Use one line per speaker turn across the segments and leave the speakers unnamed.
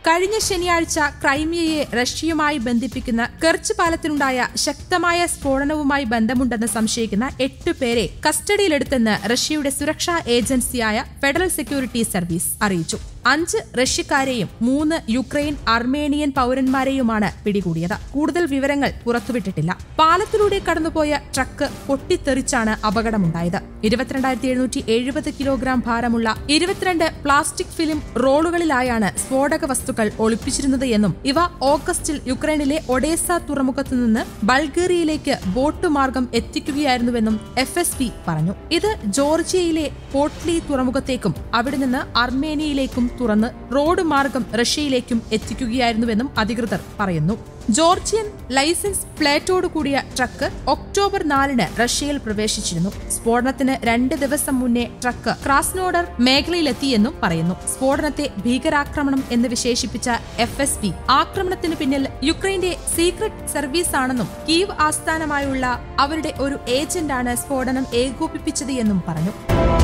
കഴിഞ്ഞ ശനിയാഴ്ച ക്രൈമിയയെ റഷ്യയുമായി ബന്ധിപ്പിക്കുന്ന കെർച്ച് പാലത്തിനുണ്ടായ ശക്തമായ സ്ഫോടനവുമായി ബന്ധമുണ്ടെന്ന് സംശയിക്കുന്ന എട്ട് പേരെ കസ്റ്റഡിയിലെടുത്തെന്ന് റഷ്യയുടെ സുരക്ഷാ ഏജൻസിയായ ഫെഡറൽ സെക്യൂരിറ്റി സർവീസ് അറിയിച്ചു അഞ്ച് റഷ്യക്കാരെയും മൂന്ന് യുക്രൈൻ അർമേനിയൻ പൗരന്മാരെയുമാണ് പിടികൂടിയത് കൂടുതൽ വിവരങ്ങൾ പുറത്തുവിട്ടിട്ടില്ല പാലത്തിലൂടെ കടന്നുപോയ ട്രക്ക് പൊട്ടിത്തെറിച്ചാണ് അപകടമുണ്ടായത് ഇരുപത്തിരണ്ടായിരത്തി എഴുന്നൂറ്റി എഴുപത് കിലോഗ്രാം ഭാരമുള്ള ഇരുപത്തിരണ്ട് പ്ലാസ്റ്റിക് ഫിലിം റോളുകളിലായാണ് സ്ഫോടക വസ്തുക്കൾ ഒളിപ്പിച്ചിരുന്നത് എന്നും ഇവ ഓഗസ്റ്റിൽ യുക്രൈനിലെ ഒഡേസ തുറമുഖത്തു നിന്ന് ബൾഗേറിയയിലേക്ക് ബോട്ട് മാർഗം എത്തിക്കുകയായിരുന്നുവെന്നും എഫ് എസ് പി പറഞ്ഞു ഇത് ജോർജിയയിലെ പോട്ട്ലി തുറമുഖത്തേക്കും അവിടെ നിന്ന് അർമേനിയയിലേക്കും തുറന്ന് റോഡ് മാർഗം റഷ്യയിലേക്കും എത്തിക്കുകയായിരുന്നുവെന്നും അധികൃതർ പറയുന്നു ജോർജിയൻ ലൈസൻസ് പ്ലേറ്റോട് കൂടിയ ട്രക്ക് ഒക്ടോബർ നാലിന് റഷ്യയിൽ പ്രവേശിച്ചിരുന്നു സ്ഫോടനത്തിന് രണ്ട് ദിവസം മുന്നേ ട്രക്ക് ക്രാസ്നോഡർ മേഖലയിലെത്തിയെന്നും പറയുന്നു സ്ഫോടനത്തെ ഭീകരാക്രമണം എന്ന് വിശേഷിപ്പിച്ച എഫ് എസ് പി ആക്രമണത്തിന് പിന്നിൽ യുക്രൈന്റെ സീക്രട്ട് സർവീസ് ആണെന്നും കീവ് ആസ്ഥാനമായുള്ള അവരുടെ ഒരു ഏജന്റാണ് സ്ഫോടനം ഏകോപിപ്പിച്ചത് എന്നും പറഞ്ഞു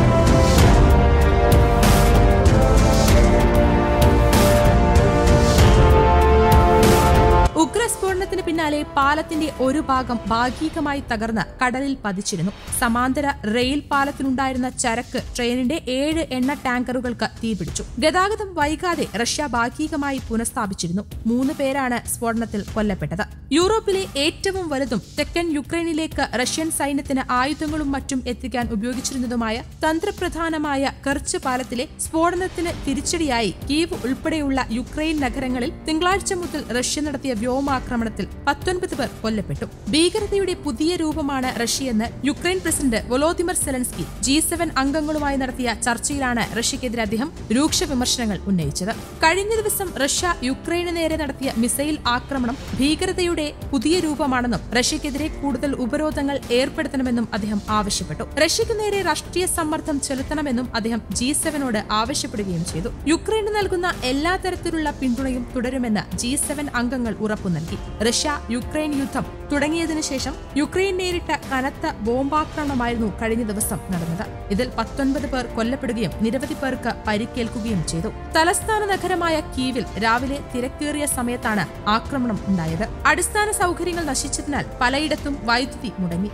ഉഗ്രസ്ഫോടനത്തിന് പിന്നാലെ പാലത്തിന്റെ ഒരു ഭാഗം ഭാഗികമായി തകർന്ന് കടലിൽ പതിച്ചിരുന്നു സമാന്തര റെയിൽ പാലത്തിനുണ്ടായിരുന്ന ചരക്ക് ട്രെയിനിന്റെ ഏഴ് എണ്ണ ടാങ്കറുകൾക്ക് തീപിടിച്ചു ഗതാഗതം വൈകാതെ റഷ്യ ഭാഗികമായി പുനഃസ്ഥാപിച്ചിരുന്നു മൂന്ന് പേരാണ് സ്ഫോടനത്തിൽ കൊല്ലപ്പെട്ടത് യൂറോപ്പിലെ ഏറ്റവും വലുതും തെക്കൻ യുക്രൈനിലേക്ക് റഷ്യൻ സൈന്യത്തിന് ആയുധങ്ങളും മറ്റും എത്തിക്കാൻ ഉപയോഗിച്ചിരുന്നതുമായ തന്ത്രപ്രധാനമായ കർച്ച് പാലത്തിലെ സ്ഫോടനത്തിന് തിരിച്ചടിയായി കീവ് ഉൾപ്പെടെയുള്ള യുക്രൈൻ നഗരങ്ങളിൽ തിങ്കളാഴ്ച മുതൽ റഷ്യ നടത്തിയ വ്യോമാക്രമണത്തിൽ പത്തൊൻപത് പേർ കൊല്ലപ്പെട്ടു ഭീകരതയുടെ പുതിയ രൂപമാണ് റഷ്യയെന്ന് Ukraine president Volodymyr Zelensky G seven അംഗങ്ങളുമായി നടത്തിയ ചർച്ചയിലാണ് റഷ്യക്കെതിരെ അദ്ദേഹം രൂക്ഷ വിമർശനങ്ങൾ ഉന്നയിച്ചത് കഴിഞ്ഞ ദിവസം റഷ്യ യുക്രൈന് നേരെ നടത്തിയ മിസൈൽ ആക്രമണം ഭീകരതയുടെ പുതിയ രൂപമാണെന്നും റഷ്യക്കെതിരെ കൂടുതൽ ഉപരോധങ്ങൾ ഏർപ്പെടുത്തണമെന്നും അദ്ദേഹം ആവശ്യപ്പെട്ടു റഷ്യക്ക് നേരെ രാഷ്ട്രീയ സമ്മർദ്ദം ചെലുത്തണമെന്നും അദ്ദേഹം ജി സെവനോട് ആവശ്യപ്പെടുകയും ചെയ്തു യുക്രൈന് നൽകുന്ന എല്ലാ തരത്തിലുള്ള പിന്തുണയും തുടരുമെന്ന് ജി സെവൻ അംഗങ്ങൾ ഉറപ്പു നൽകി റഷ്യ യുക്രൈൻ യുദ്ധം തുടങ്ങിയതിനു ശേഷം യുക്രൈൻ നേരിട്ട കനത്ത ബോംബാക്രമണമായിരുന്നു കഴിഞ്ഞ ദിവസം നടന്നത് ഇതിൽ പത്തൊൻപത് പേർ കൊല്ലപ്പെടുകയും നിരവധി പേർക്ക് പരിക്കേൽക്കുകയും ചെയ്തു തലസ്ഥാന നഗരമായ കീവിൽ രാവിലെ തിരക്കേറിയ സമയത്താണ് ആക്രമണം ഉണ്ടായത് അടിസ്ഥാന സൗകര്യങ്ങൾ നശിച്ചതിനാൽ പലയിടത്തും വൈദ്യുതി മുടങ്ങി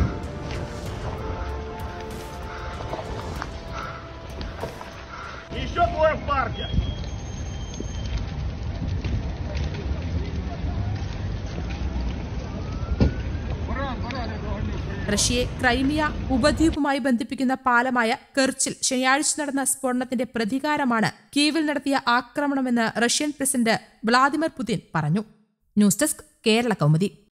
Еще двое в парке.
റഷ്യയെ ക്രൈമിയ ഉപദ്വീപുമായി ബന്ധിപ്പിക്കുന്ന പാലമായ കെർച്ചിൽ ശനിയാഴ്ച നടന്ന സ്ഫോടനത്തിന്റെ പ്രതികാരമാണ് കീവിൽ നടത്തിയ ആക്രമണമെന്ന് റഷ്യൻ പ്രസിഡന്റ് വ്ളാദിമിർ പുതിൻ പറഞ്ഞു ന്യൂസ് ഡെസ്ക് കേരള കൗമുദി